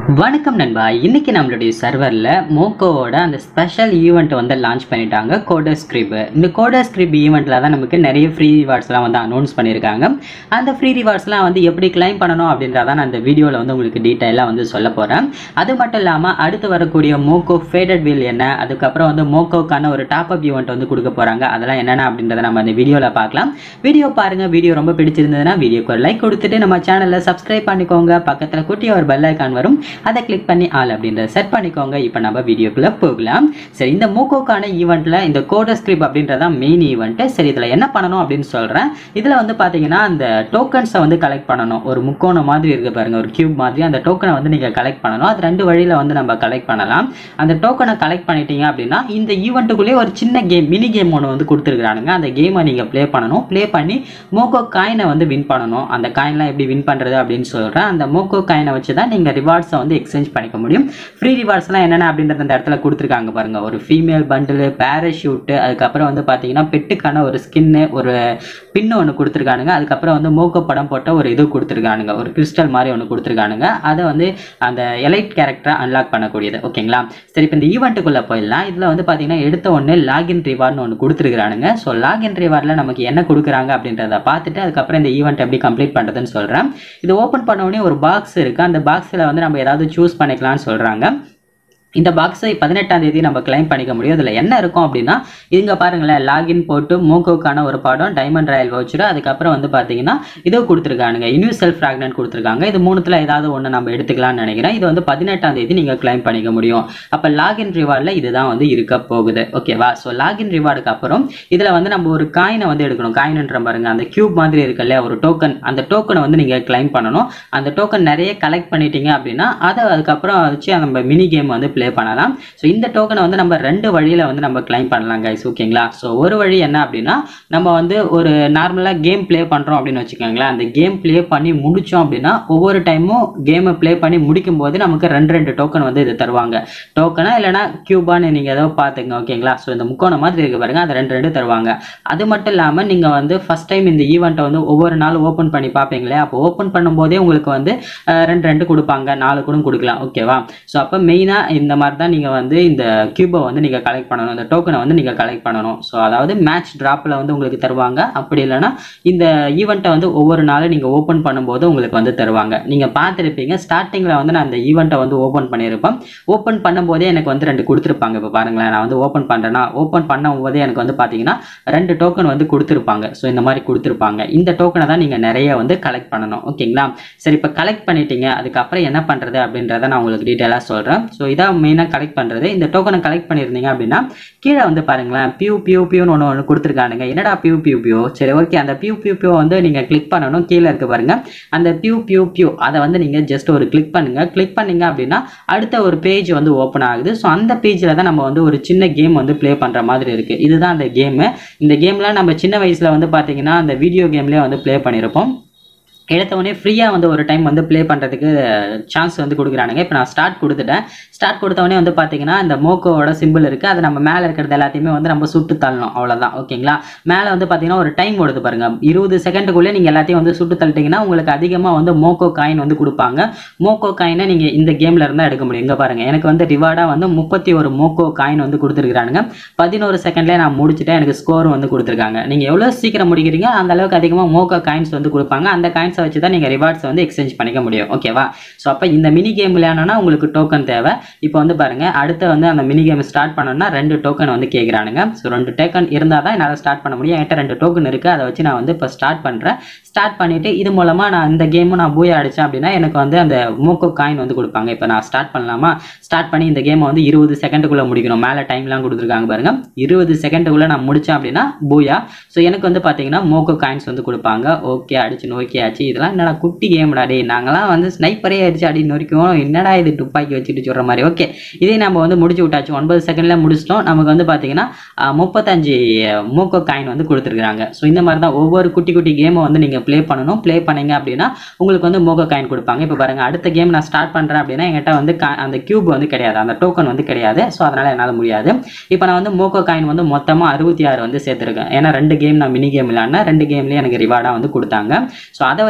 வணக்கம் நண்பா இன்னைக்கு நம்மளுடைய சர்வரில் மோக்கோவோட அந்த ஸ்பெஷல் ஈவெண்ட் வந்து லான்ச் பண்ணிட்டாங்க கோடர் ஸ்கிரிப் இந்த கோடர் ஸ்கிரிப் ஈவெண்ட்டில் தான் நமக்கு நிறைய ஃப்ரீ ரிவார்ட்ஸ்லாம் வந்து அனௌன்ஸ் பண்ணியிருக்காங்க அந்த ஃப்ரீ ரிவார்ட்ஸ்லாம் வந்து எப்படி கிளைம் பண்ணணும் அப்படின்றத நான் அந்த வீடியோவில் வந்து உங்களுக்கு டீட்டெயிலாக வந்து சொல்ல போகிறேன் அது மட்டும் இல்லாமல் அடுத்து வரக்கூடிய மோக்கோ ஃபேடட் வீல் என்ன அதுக்கப்புறம் வந்து மோக்கோக்கான ஒரு டாப் அப் ஈவெண்ட் வந்து கொடுக்க போகிறாங்க அதெல்லாம் என்னென்ன அப்படின்றத நம்ம அந்த வீடியோவில் பார்க்கலாம் வீடியோ பாருங்கள் வீடியோ ரொம்ப பிடிச்சிருந்ததுன்னா வீடியோக்கு ஒரு லைக் கொடுத்துட்டு நம்ம சேனலை சப்ஸ்கிரைப் பண்ணிக்கோங்க பக்கத்தில் குட்டி ஒரு பெல் ஐக்கான் வரும் அதை கிளிக் பண்ணி ஆல் அப்படின்றத செட் பண்ணிக்கோங்க இப்போ நம்ம வீடியோக்குள்ளே போகலாம் சரி இந்த மூக்கோக்கான ஈவெண்ட்டில் இந்த கோட ஸ்கிரிப் அப்படின்றதான் மெயின் ஈவெண்ட்டு சரி இதில் என்ன பண்ணணும் அப்படின்னு சொல்கிறேன் இதில் வந்து பார்த்தீங்கன்னா அந்த டோக்கன்ஸை வந்து கலெக்ட் பண்ணணும் ஒரு முக்கோணம் மாதிரி இருக்கு பாருங்க ஒரு கியூப் மாதிரி அந்த டோக்கனை வந்து நீங்கள் கலெக்ட் பண்ணணும் அது ரெண்டு வழியில் வந்து நம்ம கலெக்ட் பண்ணலாம் அந்த டோக்கனை கலெக்ட் பண்ணிட்டீங்க அப்படின்னா இந்த ஈவெண்ட்டுக்குள்ளேயே ஒரு சின்ன கேம் மினி கேம் ஒன்று வந்து கொடுத்துருக்குறானுங்க அந்த கேமை நீங்கள் ப்ளே பண்ணணும் ப்ளே பண்ணி மோக்கோ காயினை வந்து வின் பண்ணணும் அந்த காயின்லாம் எப்படி வின் பண்ணுறது அப்படின்னு சொல்கிறேன் அந்த மோக்கோ காயினை வச்சு தான் நீங்கள் ரிவார்ட்ஸை வந்து எக்ஸ்சேஞ்ச் பண்ணிக்க முடியும் ஃப்ரீ ரிவார்ட்ஸ்லாம் என்னென்ன அப்படின்றத அந்த இடத்துல கொடுத்துருக்காங்க பாருங்கள் ஒரு ஃபீமேல் பண்டிலு பேராஷூட்டு அதுக்கப்புறம் வந்து பார்த்தீங்கன்னா பெட்டுக்கான ஒரு ஸ்கின்னு ஒரு பின்னு ஒன்று கொடுத்துருக்கானுங்க அதுக்கப்புறம் வந்து மோக்கோ படம் போட்ட ஒரு இது கொடுத்துருக்கானுங்க ஒரு கிறிஸ்டல் மாதிரி ஒன்று கொடுத்துருக்கானுங்க அதை வந்து அந்த எலைட் கேரக்டரை அன்லாக் பண்ணக்கூடியது ஓகேங்களா சரி இப்போ இந்த ஈவெண்ட்டுக்குள்ளே போயிடலாம் இதில் வந்து பார்த்தீங்கன்னா எடுத்த ஒன்று லாகின் ரிவார்ட்னு ஒன்று கொடுத்துருக்கானுங்க ஸோ லாகின் ரிவார்டில் நமக்கு என்ன கொடுக்குறாங்க அப்படின்றத பார்த்துட்டு அதுக்கப்புறம் இந்த ஈவெண்ட் எப்படி கம்ப்ளீட் பண்ணுறதுன்னு சொல்கிறேன் இது ஓப்பன் பண்ண உடனே ஒரு பாக்ஸ் இருக்குது அந்த பாக்ஸில் வந்து நம்ம ஏதாவது சூஸ் பண்ணிக்கலாம்னு சொல்கிறாங்க இந்த பாக்ஸை பதினெட்டாம் தேதி நம்ம கிளைம் பண்ணிக்க முடியும் இதில் என்ன இருக்கும் அப்படின்னா இங்கே பாருங்களேன் லாகின் போட்டு மோக்கோக்கான ஒரு படம் டைமண்ட் ராயல் வவுச்சர் அதுக்கப்புறம் வந்து பார்த்தீங்கன்னா இதோ கொடுத்துருக்கானுங்க யூனிவர்சல் ஃப்ராக்னன்ட் கொடுத்துருக்காங்க இது மூணுத்தில் ஏதாவது ஒன்று நம்ம எடுத்துக்கலாம்னு நினைக்கிறேன் இது வந்து பதினெட்டாம் தேதி நீங்கள் கிளைம் பண்ணிக்க முடியும் அப்போ லாகின் ரிவார்டில் இதுதான் வந்து இருக்க போகுது ஓகேவா ஸோ லாகின் ரிவார்டுக்கு அப்புறம் இதில் வந்து நம்ம ஒரு காயினை வந்து எடுக்கணும் காயின்ன்ற பாருங்க அந்த கியூப் மாதிரி இருக்கு இல்லையா ஒரு டோக்கன் அந்த டோக்கனை வந்து நீங்கள் கிளைம் பண்ணணும் அந்த டோக்கன் நிறைய கலெக்ட் பண்ணிட்டீங்க அப்படின்னா அதை அதுக்கப்புறம் வச்சு நம்ம மினி கேம் வந்து ப்ளே பண்ணலாம் ஸோ இந்த டோக்கனை வந்து நம்ம ரெண்டு வழியில் வந்து நம்ம கிளைம் பண்ணலாம் கைஸ் ஓகேங்களா ஸோ ஒரு வழி என்ன அப்படின்னா நம்ம வந்து ஒரு நார்மலாக கேம் ப்ளே பண்ணுறோம் அப்படின்னு வச்சுக்கோங்களேன் அந்த கேம் ப்ளே பண்ணி முடித்தோம் அப்படின்னா ஒவ்வொரு டைமும் கேமை ப்ளே பண்ணி முடிக்கும் போது நமக்கு ரெண்டு ரெண்டு டோக்கன் வந்து இது தருவாங்க டோக்கனா இல்லைனா கியூபான்னு நீங்கள் ஏதோ பார்த்துங்க ஓகேங்களா ஸோ இந்த முக்கோணம் மாதிரி இருக்கு பாருங்க அது ரெண்டு ரெண்டு தருவாங்க அது மட்டும் இல்லாமல் நீங்கள் வந்து ஃபஸ்ட் டைம் இந்த ஈவெண்ட்டை வந்து ஒவ்வொரு நாள் ஓப்பன் பண்ணி பார்ப்பீங்களே அப்போ ஓப்பன் பண்ணும்போதே உங்களுக்கு வந்து அஹ், ரெண்டு ரெண்டு கொடுப்பாங்க நாலு கூட கொடுக்கலாம் ஓகேவா ஸோ அப்போ மெயினாக இந்த மாதிரி தான் நீங்கள் வந்து இந்த கியூபை வந்து நீங்கள் கலெக்ட் பண்ணணும் இந்த டோக்கனை வந்து நீங்கள் கலெக்ட் பண்ணணும் ஸோ அதாவது மேட்ச் ட்ராப்பில் வந்து உங்களுக்கு தருவாங்க அப்படி இல்லைன்னா இந்த ஈவெண்ட்டை வந்து ஒவ்வொரு நாளும் நீங்கள் ஓப்பன் பண்ணும்போது உங்களுக்கு வந்து தருவாங்க நீங்கள் பார்த்துருப்பீங்க ஸ்டார்டிங்கில் வந்து நான் இந்த ஈவெண்ட்டை வந்து ஓப்பன் பண்ணியிருப்பேன் ஓப்பன் பண்ணும்போதே எனக்கு வந்து ரெண்டு கொடுத்துருப்பாங்க இப்போ பாருங்களேன் நான் வந்து ஓப்பன் பண்ணுறேன்னா ஓப்பன் பண்ணும்போதே எனக்கு வந்து பார்த்தீங்கன்னா ரெண்டு டோக்கன் வந்து கொடுத்துருப்பாங்க ஸோ இந்த மாதிரி கொடுத்துருப்பாங்க இந்த டோக்கனை தான் நீங்கள் நிறைய வந்து கலெக்ட் பண்ணணும் ஓகேங்களா சரி இப்போ கலெக்ட் பண்ணிட்டீங்க அதுக்கப்புறம் என்ன பண்ணுறது அப்படின்றத நான் உங்களுக்கு டீட்டெயிலாக சொல்கிறேன் ஸோ இதான் மெயினாக கலெக்ட் பண்ணுறது இந்த டோக்கனை கலெக்ட் பண்ணியிருந்தீங்க அப்படின்னா கீழே வந்து பாருங்களேன் பியூ பியூ பியூன்னு ஒன்று ஒன்று கொடுத்துருக்கானுங்க என்னடா பியூ பியூ பியூ சரி ஓகே அந்த பியூ பியூ பியூ வந்து நீங்கள் கிளிக் பண்ணணும் கீழே இருக்கு பாருங்க அந்த பியூ பியூ பியூ அதை வந்து நீங்கள் ஜஸ்ட் ஒரு கிளிக் பண்ணுங்க கிளிக் பண்ணீங்க அப்படின்னா அடுத்த ஒரு பேஜ் வந்து ஓப்பன் ஆகுது ஸோ அந்த பேஜில் தான் நம்ம வந்து ஒரு சின்ன கேம் வந்து ப்ளே பண்ணுற மாதிரி இருக்குது இதுதான் அந்த கேமு இந்த கேம்லாம் நம்ம சின்ன வயசில் வந்து பார்த்தீங்கன்னா அந்த வீடியோ கேம்லேயே வந்து ப்ளே பண்ணியிருப்போம் எடுத்த உடனே ஃப்ரீயாக வந்து ஒரு டைம் வந்து ப்ளே பண்ணுறதுக்கு சான்ஸ் வந்து கொடுக்குறானுங்க இப்போ நான் ஸ்டார்ட் கொடுத்துட்டேன் ஸ்டார்ட் கொடுத்த உடனே வந்து பார்த்தீங்கன்னா இந்த மோக்கோவோட சிம்பிள் இருக்குது அது நம்ம மேலே இருக்கிறது எல்லாத்தையுமே வந்து நம்ம சுட்டு தள்ளணும் அவ்வளோதான் ஓகேங்களா மேலே வந்து பார்த்தீங்கன்னா ஒரு டைம் ஓடுது பாருங்க இருபது செகண்டுக்குள்ளே நீங்கள் எல்லாத்தையும் வந்து சுட்டு தள்ளிட்டீங்கன்னா உங்களுக்கு அதிகமாக வந்து மோக்கோ காயின் வந்து கொடுப்பாங்க மோக்கோ காயினை நீங்கள் இந்த கேமில் இருந்தால் எடுக்க முடியும் இங்கே பாருங்கள் எனக்கு வந்து ரிவார்டாக வந்து முப்பத்தி ஒரு மோக்கோ காயின் வந்து கொடுத்துருக்கானுங்க பதினோரு செகண்ட்லேயே நான் முடிச்சுட்டேன் எனக்கு ஸ்கோர் வந்து கொடுத்துருக்காங்க நீங்கள் எவ்வளோ சீக்கிரம் முடிக்கிறீங்க அந்த அளவுக்கு அதிகமாக மோக்கோ காயின்ஸ் வந்து கொடுப்பாங்க அந்த காயின்ஸை வச்சு தான் நீங்கள் ரிவார்ட்ஸ் வந்து எக்ஸ்சேஞ்ச் பண்ணிக்க முடியும் ஓகேவா ஸோ அப்போ இந்த மினி கேம் விளையாடணும்னா உங்களுக்கு டோக்கன் தேவை இப்போ வந்து பாருங்கள் அடுத்து வந்து அந்த மினி கேம் ஸ்டார்ட் பண்ணணும்னா ரெண்டு டோக்கன் வந்து கேட்குறானுங்க ஸோ ரெண்டு டோக்கன் இருந்தால் தான் என்னால் ஸ்டார்ட் பண்ண முடியும் என்கிட்ட ரெண்டு டோக்கன் இருக்குது அதை வச்சு நான் வந்து இப்போ ஸ்டார்ட் பண்ணுறேன் ஸ்டார்ட் பண்ணிவிட்டு இது மூலமாக நான் இந்த கேமும் நான் பூயா அடித்தேன் அப்படின்னா எனக்கு வந்து அந்த மோக்கோ காயின் வந்து கொடுப்பாங்க இப்போ நான் ஸ்டார்ட் பண்ணலாமா ஸ்டார்ட் பண்ணி இந்த கேமை வந்து இருபது செகண்டுக்குள்ளே முடிக்கணும் மேலே டைம்லாம் கொடுத்துருக்காங்க பாருங்க இருபது செகண்டுக்குள்ளே நான் முடித்தேன் அப்படின்னா பூயா ஸோ எனக்கு வந்து பார்த்தீங்கன்னா மோக்கோ காயின்ஸ் வந்து கொடுப்பாங்க ஓகே அடிச்சு நோக்கியாச்சு இதெல்லாம் என்னடா குட்டி கேம்டா டே நாங்களாம் வந்து ஸ்னைப்பரே அடிச்சு அடி நொறிக்குவோம் என்னடா இது துப்பாக்கி வச்சுட்டு சொல்கிற மாதிரி ஓகே இதே நம்ம வந்து முடிச்சு விட்டாச்சு ஒன்பது செகண்டில் முடிச்சிட்டோம் நமக்கு வந்து பார்த்தீங்கன்னா ஆஹ், முப்பத்தஞ்சு மோக்கோ காயின் வந்து கொடுத்துருக்காங்க ஸோ இந்த மாதிரி தான் ஒவ்வொரு குட்டி குட்டி கேமை வந்து நீங்கள் ப்ளே பண்ணணும் ப்ளே பண்ணீங்க அப்படின்னா உங்களுக்கு வந்து மோக்கோ காயின் கொடுப்பாங்க இப்போ பாருங்கள் அடுத்த கேம் நான் ஸ்டார்ட் பண்ணுறேன் அப்படின்னா என்கிட்ட வந்து கா- அந்த கியூப் வந்து கிடையாது அந்த டோக்கன் வந்து கிடையாது ஸோ அதனால் என்னால் முடியாது இப்போ நான் வந்து மோக்கோ காயின் வந்து மொத்தமாக அறுபத்தி ஆறு வந்து சேர்த்துருக்கேன் ஏன்னா ரெண்டு கேம் நான் மினி கேம் விளாட்னா ரெண்டு கேம்லேயும் எனக்கு ரிவார்டாக வந்து கொடுத்தாங்க ஸோ அதை வச்சு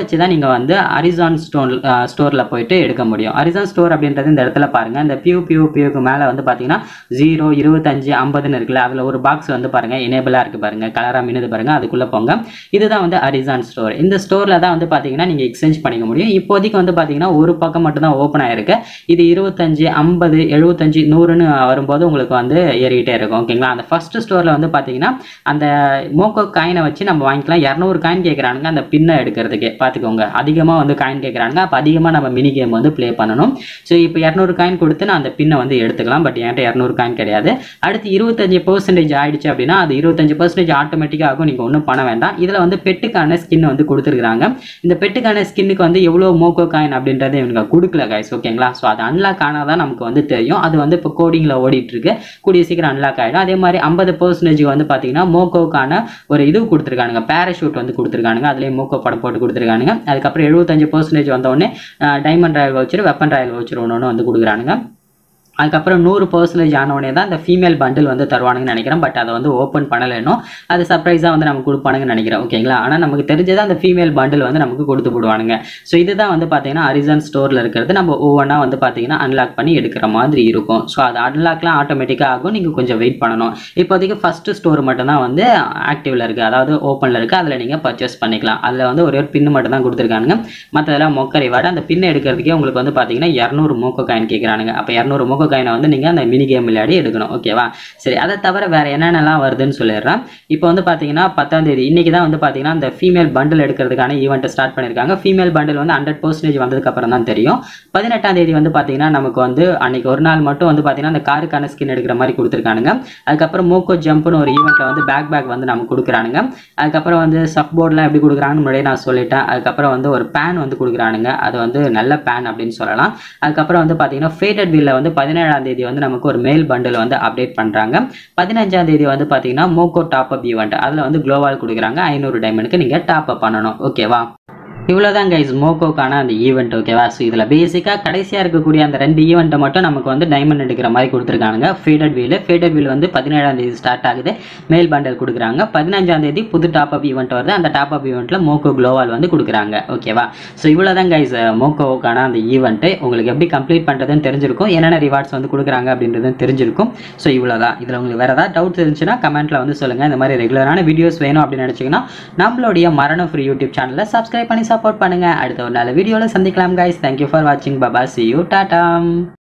வச்சு தான் நீங்கள் வந்து அரிசான் ஸ்டோன் ஸ்டோரில் போயிட்டு எடுக்க முடியும் அரிசான் ஸ்டோர் அப்படின்றது இந்த இடத்துல பாருங்கள் இந்த பியூ பியூ பியூக்கு மேலே வந்து பார்த்தீங்கன்னா ஜீரோ இருபத்தஞ்சு ஐம்பதுன்னு இருக்குல்ல அதில் ஒரு பாக்ஸ் வந்து பாருங்கள் எனேபிளாக இருக்குது பாருங்கள் கலராக மின்னுது பாருங்கள் அதுக்குள்ளே போங்க இதுதான் வந்து அரிசான் ஸ்டோர் இந்த ஸ்டோரில் தான் வந்து பார்த்தீங்கன்னா நீங்கள் எக்ஸ்சேஞ்ச் பண்ணிக்க முடியும் இப்போதைக்கு வந்து பார்த்தீங்கன்னா ஒரு பக்கம் மட்டும் தான் ஓப்பன் ஆயிருக்கு இது இருபத்தஞ்சு ஐம்பது எழுபத்தஞ்சு நூறுன்னு வரும்போது உங்களுக்கு வந்து ஏறிக்கிட்டே இருக்கும் ஓகேங்களா அந்த ஃபர்ஸ்ட் ஸ்டோரில் வந்து பார்த்தீங்கன்னா அந்த மோக்கோ காயினை வச்சு நம்ம வாங்கிக்கலாம் இரநூறு காயின் கேட்குறானுங்க அந்த பின்னை எடுக்கிறதுக்கு பார்த்துக்கோங்க அதிகமாக வந்து காயின் கேட்குறாங்க அப்போ அதிகமாக நம்ம மினி கேம் வந்து ப்ளே பண்ணணும் ஸோ இப்போ இரநூறு காயின் கொடுத்து நான் அந்த பின்னை வந்து எடுத்துக்கலாம் பட் என்கிட்ட இரநூறு காயின் கிடையாது அடுத்து இருபத்தஞ்சு பர்சன்டேஜ் ஆயிடுச்சு அப்படின்னா அது இருபத்தஞ்சு பர்சன்டேஜ் ஆட்டோமேட்டிக்காக ஆகும் நீங்கள் ஒன்றும் பண்ண வேண்டாம் இதில் வந்து பெட்டுக்கான ஸ்கின் வந்து கொடுத்துருக்காங்க இந்த பெட்டுக்கான ஸ்கின்னுக்கு வந்து எவ்வளோ மோக்கோ காயின் அப்படின்றது இவங்க கொடுக்கல கைஸ் ஓகேங்களா ஸோ அது அன்லாக் ஆனால் தான் நமக்கு வந்து தெரியும் அது வந்து இப்போ கோடிங்கில் ஓடிட்டு இருக்கு கூடிய சீக்கிரம் அன்லாக் ஆகிடும் அதே மாதிரி ஐம்பது பர்சன்டேஜ் வந்து பார்த்தீங்கன்னா மோக்கோக்கான ஒரு இது கொடுத்துருக்கானுங்க பேராஷூட் வந்து கொடுத்துருக்கானுங்க அதுலேயே மோக்கோ படம் போட்டு கொடுத்துருக்கானுங்க அதுக்கப்புறம் எழுபத்தஞ்சு பர்சன்டேஜ் வந்தோடனே diamond royal voucher weapon royal voucher ஒன்று ஒன்று வந்து கொடுக்குறானுங்க அதுக்கப்புறம் நூறு பர்சன்டேஜ் ஆனவனே தான் இந்த ஃபீமேல் பண்டில் வந்து தருவானுங்கன்னு நினைக்கிறேன் பட் அதை வந்து ஓப்பன் பண்ணலைனோ அது சர்ப்ரைஸாக வந்து நமக்கு கொடுப்பானுங்கன்னு நினைக்கிறேன் ஓகேங்களா ஆனால் நமக்கு தெரிஞ்சது அந்த ஃபீமேல் பண்டில் வந்து நமக்கு கொடுத்து போடுவானுங்க ஸோ இதுதான் வந்து பார்த்தீங்கன்னா அரிசன் ஸ்டோரில் இருக்கிறது நம்ம ஒவ்வொன்றா வந்து பார்த்தீங்கன்னா அன்லாக் பண்ணி எடுக்கிற மாதிரி இருக்கும் ஸோ அது அன்லாக்லாம் ஆட்டோமேட்டிக்காக ஆகும் நீங்கள் கொஞ்சம் வெயிட் பண்ணணும் இப்போதைக்கு ஃபஸ்ட்டு ஸ்டோர் மட்டும்தான் வந்து ஆக்டிவில் இருக்குது அதாவது ஓப்பனில் இருக்குது அதில் நீங்கள் பர்ச்சேஸ் பண்ணிக்கலாம் அதில் வந்து ஒரே ஒரு பின்னு மட்டும் தான் கொடுத்துருக்கானுங்க மற்றதெல்லாம் மொக்க ரிவார்டு அந்த பின்னை எடுக்கிறதுக்கே உங்களுக்கு வந்து பார்த்தீங்கன்னா இரநூறு மோக்கோ காயின் கேட்குறானுங்க அப்போ இரநூறு மோக்கோ காயினை வந்து நீங்கள் அந்த மினி கேம் விளையாடி எடுக்கணும் ஓகேவா சரி அதை தவிர வேறு என்னென்னலாம் வருதுன்னு சொல்லிடுறேன் இப்போ வந்து பார்த்தீங்கன்னா பத்தாம் தேதி இன்னைக்கு தான் வந்து பார்த்தீங்கன்னா அந்த ஃபீமேல் பண்டில் எடுக்கிறதுக்கான ஈவெண்ட்டை ஸ்டார்ட் பண்ணியிருக்காங்க ஃபீமேல் பண்டில் வந்து ஹண்ட்ரட் பர்சன்டேஜ் வந்ததுக்கப்புறம் தான் தெரியும் பதினெட்டாம் தேதி வந்து பார்த்தீங்கன்னா நமக்கு வந்து அன்னைக்கு ஒரு நாள் மட்டும் வந்து பார்த்தீங்கன்னா அந்த காருக்கான ஸ்கின் எடுக்கிற மாதிரி கொடுத்துருக்கானுங்க அதுக்கப்புறம் மோக்கோ ஜம்ப்னு ஒரு ஈவெண்ட்டில் வந்து பேக் பேக் வந்து நமக்கு கொடுக்குறானுங்க அதுக்கப்புறம் வந்து சப் போர்ட்லாம் எப்படி கொடுக்குறாங்கன்னு முன்னாடியே நான் சொல்லிட்டேன் அதுக்கப்புறம் வந்து ஒரு பேன் வந்து கொடுக்குறானுங்க அது வந்து நல்ல பேன் அப்படின்னு சொல்லலாம் அதுக்கப்புறம் வந்து பார்த்தீங்கன்னா ஃபேடட் வீலில் வந்து பதினேழாம் தேதி வந்து நமக்கு ஒரு மெயில் பண்டில் வந்து அப்டேட் பண்ணுறாங்க பதினஞ்சாம் தேதி வந்து பார்த்தீங்கன்னா மோக்கோ டாப் அப் ஈவெண்ட் அதில் வந்து குளோவால் கொடுக்குறாங்க ஐநூறு டைமண்டுக்கு நீங்கள் டாப் அப் பண்ணணும் ஓகேவா இவ்வளோதான் கைஸ் மோக்கோக்கான அந்த ஈவெண்ட் ஓகேவா ஸோ இதில் பேசிக்காக கடைசியாக இருக்கக்கூடிய அந்த ரெண்டு ஈவெண்ட்டை மட்டும் நமக்கு வந்து டைமண்ட் எடுக்கிற மாதிரி கொடுத்துருக்காங்க ஃபேடட் வீல் ஃபேடட் வீல் வந்து பதினேழாம் தேதி ஸ்டார்ட் ஆகுது மேல் பண்டல் கொடுக்குறாங்க பதினஞ்சாம் தேதி புது டாப் அப் ஈவெண்ட் வருது அந்த டாப் அப் ஈவெண்ட்டில் மோக்கோ க்ளோவால் வந்து கொடுக்குறாங்க ஓகேவா ஸோ இவ்வளோ தான் கைஸ் மோக்கோவுக்கான அந்த ஈவெண்ட்டு உங்களுக்கு எப்படி கம்ப்ளீட் பண்ணுறதுன்னு தெரிஞ்சிருக்கும் என்னென்ன ரிவார்ட்ஸ் வந்து கொடுக்குறாங்க அப்படின்றதும் தெரிஞ்சிருக்கும் ஸோ இவ்வளோ தான் இதில் உங்களுக்கு வேறு ஏதாவது டவுட்ஸ் இருந்துச்சுன்னா கமெண்ட்டில் வந்து சொல்லுங்கள் இந்த மாதிரி ரெகுலரான வீடியோஸ் வேணும் அப்படின்னு நினச்சிங்கன்னா நம்மளுடைய மரணம் ஃப்ரீ யூடியூப் சேனலில் சப்ஸ்கிரைப் பண்ணி சப்போர்ட் பண்ணுங்கள் அடுத்த ஒரு நல்ல வீடியோவில் சந்திக்கலாம் கைஸ் தேங்க்யூ ஃபார் வாட்சிங் பபா சி யூ டாட்டா